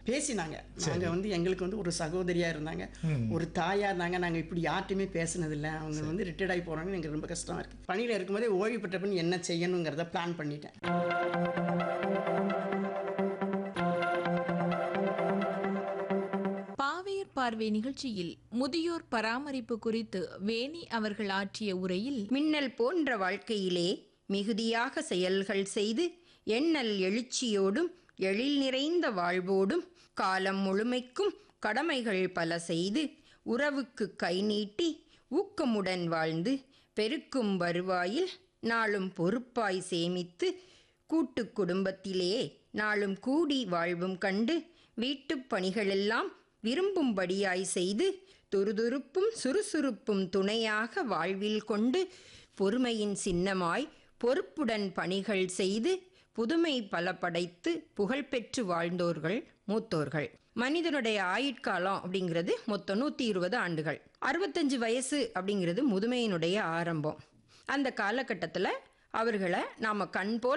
பேசினாங்க நாங்க வந்து எங்களுக்கு வந்து ஒரு சகோதரியா இருந்தாங்க ஒரு தாயா இருந்தாங்க நாங்க இப்படி யார்ட்டையுமே பேசினதில்ல அவங்க வந்து ரிட்டையர்ட் ஆகி போறாங்கன்னு எனக்கு ரொம்ப கஷ்டமா இருக்கு பணியில இருக்கும்போதே ஓய்வு பெற்ற பின் என்ன செய்யணுங்கிறத பிளான் பண்ணிட்டேன் பாவையர் பார்வை நிகழ்ச்சியில் முதியோர் பராமரிப்பு குறித்து வேணி அவர்கள் ஆற்றிய உரையில் மின்னல் போன்ற வாழ்க்கையிலே மிகுதியாக செயல்கள் செய்து எண்ணல் எழுச்சியோடும் எழில் நிறைந்த வாழ்வோடும் காலம் முழுமைக்கும் கடமைகள் பல செய்து உறவுக்கு கை நீட்டி ஊக்கமுடன் வாழ்ந்து பெருக்கும் வருவாயில் நாளும் பொறுப்பாய் சேமித்து கூட்டு குடும்பத்திலே நாளும் கூடி வாழ்வும் கண்டு வீட்டுப் பணிகளெல்லாம் விரும்பும்படியாய் செய்து துருதுருப்பும் சுறுசுறுப்பும் துணையாக வாழ்வில் கொண்டு பொறுமையின் சின்னமாய் பொறுப்புடன் பணிகள் செய்து புதுமை பல படைத்து புகழ்பெற்று வாழ்ந்தோர்கள் மூத்தோர்கள் மனிதனுடைய ஆயுட்காலம் அப்படிங்கிறது மொத்தம் நூற்றி இருபது ஆண்டுகள் அறுபத்தஞ்சு வயசு அப்படிங்கிறது முதுமையினுடைய ஆரம்பம் அந்த காலகட்டத்தில் அவர்களை நாம் கண் போல்